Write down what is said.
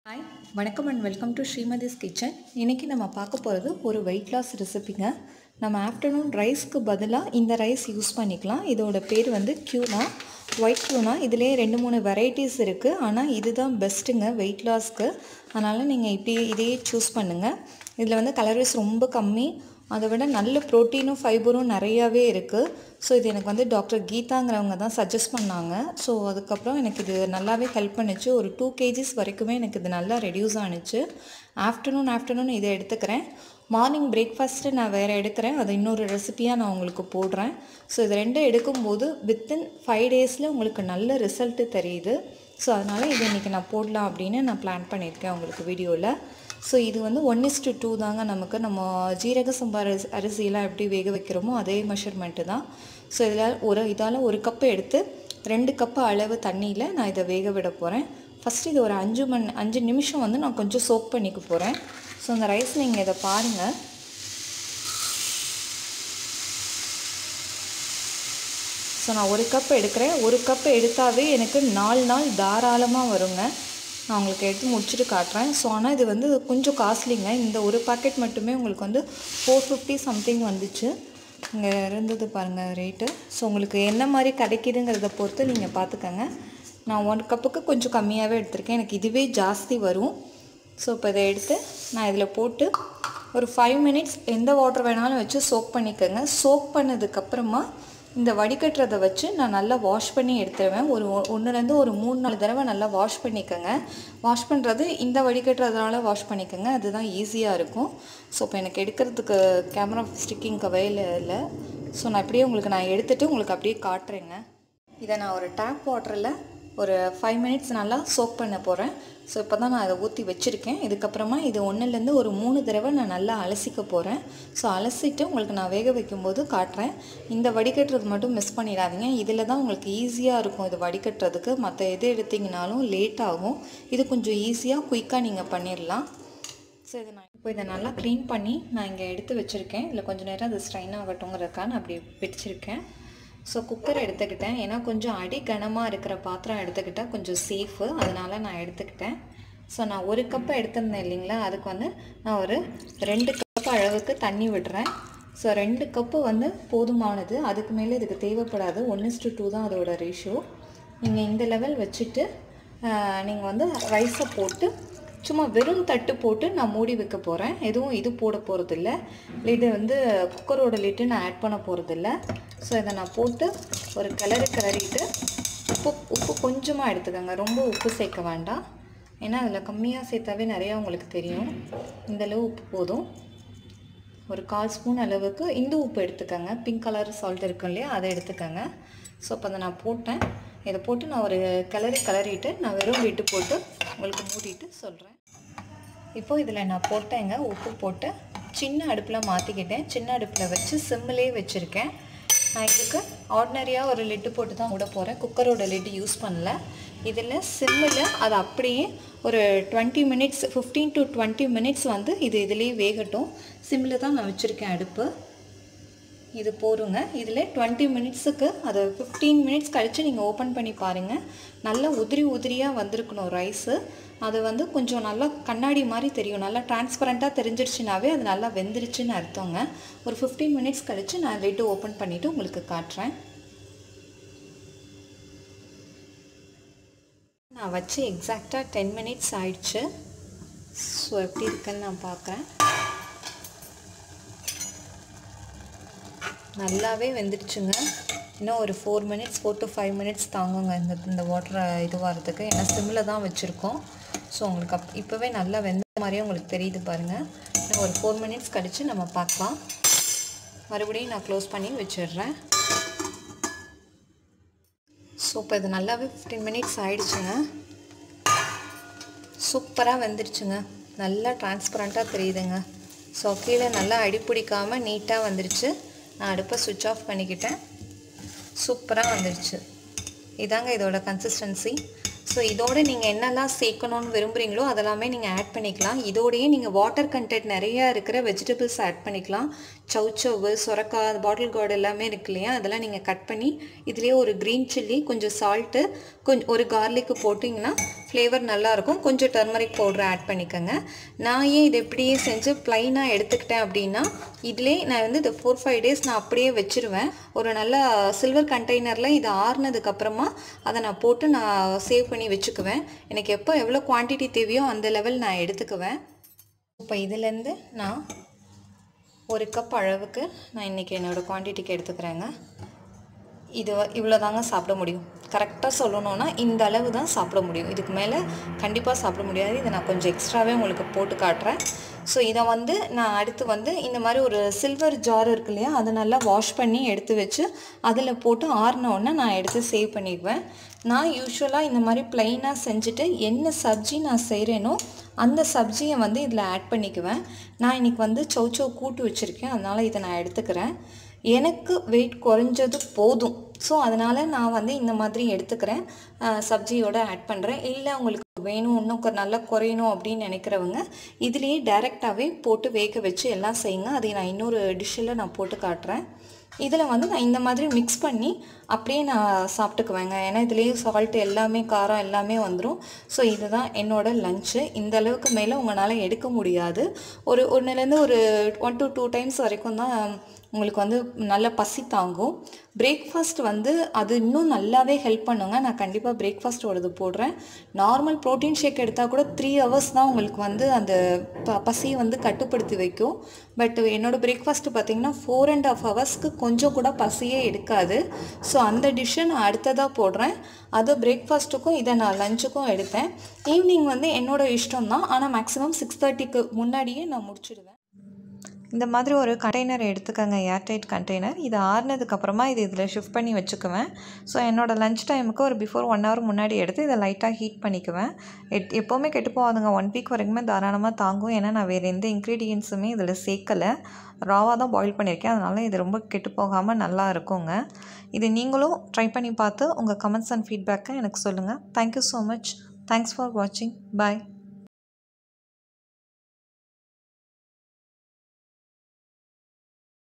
hi வணக்கம் and welcome to Srimathi's kitchen இன்றைக்கி நம்ம பார்க்க போகிறது ஒரு வெயிட் லாஸ் ரெசிபிங்க நம்ம ஆஃப்டர்நூன் ரைஸ்க்கு பதிலாக இந்த ரைஸ் யூஸ் பண்ணிக்கலாம் இதோட பேர் வந்து க்யூனா ஒயிட் க்யூனா இதுலேயே ரெண்டு மூணு வெரைட்டிஸ் இருக்குது ஆனால் இதுதான் பெஸ்ட்டுங்க வெயிட் லாஸ்க்கு அதனால் நீங்கள் இப்படி இதையே சூஸ் பண்ணுங்கள் இதில் வந்து கலரிஸ் ரொம்ப கம்மி அதை விட நல்ல ப்ரோட்டீனும் ஃபைபரும் நிறையாவே இருக்குது ஸோ இது எனக்கு வந்து டாக்டர் கீதாங்கிறவங்க தான் சஜஸ்ட் பண்ணாங்க ஸோ அதுக்கப்புறம் எனக்கு இது நல்லாவே ஹெல்ப் பண்ணுச்சு ஒரு டூ கேஜிஸ் வரைக்குமே எனக்கு இது நல்லா ரெடியூஸ் ஆணுச்சு ஆஃப்டர்நூன் ஆஃப்டர்நூன் இதை எடுத்துக்கிறேன் மார்னிங் பிரேக்ஃபாஸ்ட்டு நான் வேறு எடுக்கிறேன் அது இன்னொரு ரெசிபியாக நான் உங்களுக்கு போடுறேன் ஸோ இது ரெண்டும் எடுக்கும்போது வித்தின் ஃபைவ் டேஸில் உங்களுக்கு நல்ல ரிசல்ட்டு தெரியுது ஸோ அதனால் இது இன்றைக்கி நான் போடலாம் அப்படின்னு நான் பிளான் பண்ணியிருக்கேன் உங்களுக்கு வீடியோவில் ஸோ இது வந்து ஒன் இஸ் டு டூ தாங்க நமக்கு நம்ம ஜீரக சம்பா அரிசி அரிசியெல்லாம் எப்படி வேக வைக்கிறோமோ அதே மெஷர்மெண்ட்டு தான் ஸோ இதில் ஒரு இதால் ஒரு கப்பு எடுத்து ரெண்டு கப்பு அளவு தண்ணியில் நான் இதை வேக விட போகிறேன் ஃபஸ்ட்டு இது ஒரு அஞ்சு மணி அஞ்சு நிமிஷம் வந்து நான் கொஞ்சம் சோக் பண்ணிக்க போகிறேன் ஸோ அந்த ரைஸ் நீங்கள் இதை பாருங்கள் ஸோ நான் ஒரு கப் எடுக்கிறேன் ஒரு கப் எடுத்தாவே எனக்கு நாலு நாள் தாராளமாக வருங்க நான் உங்களுக்கு எடுத்து முடிச்சுட்டு காட்டுறேன் ஸோ ஆனால் இது வந்து கொஞ்சம் காஸ்ட்லிங்க இந்த ஒரு பாக்கெட் மட்டுமே உங்களுக்கு வந்து ஃபோர் ஃபிஃப்டி சம்திங் வந்துச்சு இங்கே இருந்தது பாருங்கள் ரேட்டு ஸோ உங்களுக்கு என்ன மாதிரி கிடைக்கிதுங்கிறத பொறுத்து நீங்கள் பார்த்துக்கங்க நான் ஒன் கப்புக்கு கொஞ்சம் கம்மியாகவே எடுத்திருக்கேன் எனக்கு இதுவே ஜாஸ்தி வரும் ஸோ இப்போ இதை எடுத்து நான் இதில் போட்டு ஒரு ஃபைவ் மினிட்ஸ் எந்த வாட்டர் வேணாலும் வச்சு சோக் பண்ணிக்கோங்க சோக் பண்ணதுக்கப்புறமா இந்த வடிகட்டுறதை வச்சு நான் நல்லா வாஷ் பண்ணி எடுத்துருவேன் ஒரு ஒன்றுலேருந்து ஒரு மூணு நாலு தடவை நல்லா வாஷ் பண்ணிக்கோங்க வாஷ் பண்ணுறது இந்த வடிகட்டுறதுனால வாஷ் பண்ணிக்கோங்க அதுதான் ஈஸியாக இருக்கும் ஸோ இப்போ எனக்கு எடுக்கிறதுக்கு கேமரா ஸ்டிக்கிங்க்கு வேலை இல்லை ஸோ நான் அப்படியே உங்களுக்கு நான் எடுத்துகிட்டு உங்களுக்கு அப்படியே காட்டுறேங்க இதை நான் ஒரு டேப் வாட்டரில் ஒரு ஃபைவ் மினிட்ஸ் நல்லா சோக் பண்ண போகிறேன் ஸோ இப்போ தான் நான் அதை ஊற்றி வச்சுருக்கேன் இதுக்கப்புறமா இது ஒன்றுலேருந்து ஒரு மூணு தடவை நான் நல்லா அலசிக்க போகிறேன் ஸோ அலசிட்டு உங்களுக்கு நான் வேக வைக்கும்போது காட்டுறேன் இந்த வடிகட்டுறது மட்டும் மிஸ் பண்ணிடாதீங்க இதில் தான் உங்களுக்கு ஈஸியாக இருக்கும் இது வடிகட்டுறதுக்கு மற்ற எது எடுத்திங்கனாலும் லேட் ஆகும் இது கொஞ்சம் ஈஸியாக குயிக்காக நீங்கள் பண்ணிடலாம் ஸோ இதை நான் இப்போ இதை நல்லா க்ளீன் பண்ணி நான் இங்கே எடுத்து வச்சுருக்கேன் இல்லை கொஞ்சம் நேரம் அது ஸ்ட்ரைன் ஆகட்டுங்கிறதுக்காக நான் அப்படி வச்சுருக்கேன் ஸோ குக்கர் எடுத்துக்கிட்டேன் ஏன்னா கொஞ்சம் அடி கனமாக இருக்கிற பாத்திரம் எடுத்துக்கிட்டால் கொஞ்சம் சேஃபு அதனால் நான் எடுத்துக்கிட்டேன் ஸோ நான் ஒரு கப்பு எடுத்திருந்தேன் இல்லைங்களா அதுக்கு வந்து நான் ஒரு ரெண்டு கப் அளவுக்கு தண்ணி விடுறேன் ஸோ ரெண்டு கப்பு வந்து போதுமானது அதுக்கு மேலே இதுக்கு தேவைப்படாது ஒன் இஸ் டு டூ தான் அதோட ரேஷியோ நீங்கள் இந்த லெவல் வச்சுட்டு நீங்கள் வந்து ரைஸை போட்டு சும்மா வெறும் தட்டு போட்டு நான் மூடி வைக்க போகிறேன் எதுவும் இது போட போகிறதில்ல லிட்டு வந்து குக்கரோட லிட்டு நான் ஆட் பண்ண போகிறதில்ல ஸோ இதை நான் போட்டு ஒரு கிளறி கிளறிட்டு உப்பு உப்பு கொஞ்சமாக எடுத்துக்கோங்க ரொம்ப உப்பு சேர்க்க வேண்டாம் ஏன்னா அதில் கம்மியாக சேர்த்தாவே நிறையா உங்களுக்கு தெரியும் இந்தளவு உப்பு போதும் ஒரு கால் ஸ்பூன் அளவுக்கு இந்து உப்பு எடுத்துக்கோங்க பிங்க் கலர் சால்ட் இருக்கும் இல்லையா அதை எடுத்துக்கோங்க ஸோ இப்போ அதை நான் போட்டேன் இதை போட்டு நான் ஒரு கிளறி கிளறிட்டு நான் வெறும் விட்டு போட்டு உங்களுக்கு மூடிட்டு சொல்கிறேன் இப்போ இதில் நான் போட்டேங்க உப்பு போட்டு சின்ன அடுப்பில் மாற்றிக்கிட்டேன் சின்ன அடுப்பில் வச்சு சிம்மிலே வச்சுருக்கேன் நான் இதுக்கு ஆர்டினரியாக ஒரு லிட்டு போட்டு தான் விட போகிறேன் குக்கரோட லிட்டு யூஸ் பண்ணல இதில் சிம்மில் அது அப்படியே ஒரு twenty minutes fifteen to twenty minutes வந்து இது இதுலேயே வேகட்டும் சிம்மில் தான் நான் வச்சுருக்கேன் அடுப்பு இது போருங்க இதில் டுவெண்ட்டி மினிட்ஸுக்கு அதை ஃபிஃப்டீன் மினிட்ஸ் கழித்து நீங்கள் ஓப்பன் பண்ணி பாருங்கள் நல்லா உதிரி உதிரியாக வந்திருக்கணும் ரைஸு அது வந்து கொஞ்சம் நல்லா கண்ணாடி மாதிரி தெரியும் நல்லா டிரான்ஸ்பரண்ட்டாக தெரிஞ்சிருச்சுனாவே அது நல்லா வெந்துருச்சுன்னு அர்த்தங்க ஒரு ஃபிஃப்டீன் மினிட்ஸ் கழித்து நான் லிட்டு ஓப்பன் பண்ணிவிட்டு உங்களுக்கு காட்டுறேன் நான் வச்சு எக்ஸாக்டாக டென் மினிட்ஸ் ஆயிடுச்சு ஸோ எப்படி இருக்குன்னு நான் பார்க்குறேன் நல்லாவே வெந்துடுச்சுங்க இன்னும் ஒரு four minutes four to five minutes தாங்குங்க இந்த இந்த வாட்டரை இது வரதுக்கு ஏன்னா சிம்மில் தான் வச்சுருக்கோம் ஸோ உங்களுக்கு அப் இப்போவே நல்லா வெந்த மாதிரியே உங்களுக்கு தெரியுது பாருங்கள் இன்னும் ஒரு ஃபோர் மினிட்ஸ் கழித்து நம்ம பார்க்கலாம் மறுபடியும் நான் க்ளோஸ் பண்ணி வச்சிடுறேன் ஸோ இப்போ இது நல்லாவே ஃபிஃப்டீன் மினிட்ஸ் ஆகிடுச்சுங்க சூப்பராக வெந்துருச்சுங்க நல்லா டிரான்ஸ்பரண்ட்டாக தெரியுதுங்க ஸோ கீழே நல்லா அடிப்பிடிக்காமல் நீட்டாக வந்துருச்சு நான் அடுப்பை சுவிட்ச் ஆஃப் பண்ணிக்கிட்டேன் சூப்பராக வந்துருச்சு இதாங்க இதோட கன்சிஸ்டன்சி ஸோ இதோட நீங்கள் என்னெல்லாம் சேர்க்கணும்னு விரும்புகிறீங்களோ அதெல்லாமே நீங்கள் ஆட் பண்ணிக்கலாம் இதோடையே நீங்கள் வாட்டர் கண்டென்ட் நிறையா இருக்கிற வெஜிடபிள்ஸ் ஆட் பண்ணிக்கலாம் சவுச்சவு சுரக்காய் பாட்டில் கார்டு எல்லாமே இருக்கு இல்லையா அதெல்லாம் நீங்கள் கட் பண்ணி இதுலேயே ஒரு க்ரீன் சில்லி கொஞ்சம் சால்ட்டு கொஞ்சம் ஒரு கார்லிக்கு போட்டிங்கன்னா ஃப்ளேவர் நல்லாயிருக்கும் கொஞ்சம் டர்மரிக் பவுடர் ஆட் பண்ணிக்கோங்க நான் ஏன் இது எப்படியே செஞ்சு ப்ளைனாக எடுத்துக்கிட்டேன் அப்படின்னா இதிலே நான் வந்து இது ஃபோர் ஃபைவ் டேஸ் நான் அப்படியே வச்சுருவேன் ஒரு நல்ல சில்வர் கண்டெய்னரில் இது ஆறுனதுக்கப்புறமா அதை நான் போட்டு நான் சேவ் பண்ணி வச்சுக்குவேன் எனக்கு எப்போ எவ்வளோ குவான்டிட்டி தேவையோ அந்த லெவல் நான் எடுத்துக்குவேன் இப்போ இதுலேருந்து நான் ஒரு கப் அளவுக்கு நான் இன்றைக்கி என்னோடய குவான்டிட்டிக்கு எடுத்துக்கிறேங்க இது இவ்வளோ தாங்க சாப்பிட முடியும் கரெக்டாக சொல்லணுன்னா இந்த அளவு தான் சாப்பிட முடியும் இதுக்கு மேலே கண்டிப்பாக சாப்பிட முடியாது இதை நான் கொஞ்சம் எக்ஸ்ட்ராவே உங்களுக்கு போட்டு காட்டுறேன் ஸோ இதை வந்து நான் அடுத்து வந்து இந்த மாதிரி ஒரு சில்வர் ஜார் இருக்கு இல்லையா அதை நல்லா வாஷ் பண்ணி எடுத்து வச்சு அதில் போட்டு ஆறினோடனே நான் எடுத்து சேவ் பண்ணிக்குவேன் நான் யூஸ்வலாக இந்த மாதிரி ப்ளைனாக செஞ்சுட்டு என்ன சப்ஜி நான் செய்கிறேனோ அந்த சப்ஜியை வந்து இதில் ஆட் பண்ணிக்குவேன் நான் இன்றைக்கி வந்து சௌச்சௌ கூட்டு வச்சுருக்கேன் அதனால் இதை நான் எடுத்துக்கிறேன் எனக்கு வெயிட் குறைஞ்சது போதும் ஸோ அதனால் நான் வந்து இந்த மாதிரி எடுத்துக்கிறேன் சப்ஜியோடு ஆட் பண்ணுறேன் இல்லை உங்களுக்கு வேணும் இன்னும் கொ- நல்லா குறையணும் அப்படின்னு நினைக்கிறவங்க இதுலேயே டைரெக்டாகவே போட்டு வேக வச்சு எல்லாம் செய்யுங்க அதை நான் இன்னொரு டிஷ்ஷில் நான் போட்டு காட்டுறேன் இதில் வந்து நான் இந்த மாதிரி மிக்ஸ் பண்ணி அப்படியே நான் சாப்பிட்டுக்குவேங்க ஏன்னா இதுலேயே சால்ட் எல்லாமே காரம் எல்லாமே வந்துடும் ஸோ இதுதான் என்னோட லஞ்சு இந்த அளவுக்கு மேலே உங்களால் எடுக்க முடியாது ஒரு ஒன்றுலேருந்து ஒரு ஒன் to டூ டைம்ஸ் வரைக்கும் தான் உங்களுக்கு வந்து நல்ல பசி தாங்கும் பிரேக்ஃபாஸ்ட் வந்து அது இன்னும் நல்லாவே ஹெல்ப் பண்ணுங்க நான் கண்டிப்பாக பிரேக்ஃபாஸ்ட்டோடது போடுறேன் நார்மல் ப்ரோட்டீன் ஷேக் எடுத்தால் கூட த்ரீ ஹவர்ஸ் தான் உங்களுக்கு வந்து அந்த ப பசியை வந்து கட்டுப்படுத்தி வைக்கும் பட் என்னோட பிரேக்ஃபாஸ்ட் பார்த்தீங்கன்னா ஃபோர் அண்ட் ஆஃப் ஹவர்ஸ்க்கு கொஞ்சம் கூட பசியே எடுக்காது ஸோ அந்த டிஷ்ஷை நான் அடுத்ததாக போடுறேன் அது பிரேக்ஃபாஸ்ட்டுக்கும் இதை நான் லஞ்சுக்கும் எடுத்தேன் ஈவினிங் வந்து என்னோட இஷ்டம் தான் ஆனால் மேக்ஸிமம் சிக்ஸ் தேர்ட்டிக்கு முன்னாடியே நான் முடிச்சிடுவேன் இந்த மாதிரி ஒரு கண்டெய்னர் எடுத்துக்கோங்க ஏர்டைட் கண்டெய்னர் இது ஆறுனதுக்கப்புறமா இது இதில் ஷிஃப்ட் பண்ணி வச்சுக்குவேன் ஸோ என்னோடய லஞ்ச் டைமுக்கு ஒரு பிஃபோர் ஒன் ஹவர் முன்னாடி எடுத்து இதை லைட்டாக ஹீட் பண்ணிக்குவேன் எட் எப்போவுமே கெட்டு போகாதுங்க ஒன் வீக் வரைக்குமே தாராளமாக தாங்கும் ஏன்னா நான் வேறு எந்த இன்க்ரீடியன்ஸுமே இதில் சேர்க்கலை ராவாக தான் பாயில் பண்ணியிருக்கேன் அதனால் இது ரொம்ப கெட்டு போகாமல் நல்லா இருக்குங்க இது நீங்களும் ட்ரை பண்ணி பார்த்து உங்கள் கமெண்ட்ஸ் அண்ட் ஃபீட்பேக்கை எனக்கு சொல்லுங்கள் thank you so much thanks for வாட்சிங் பாய்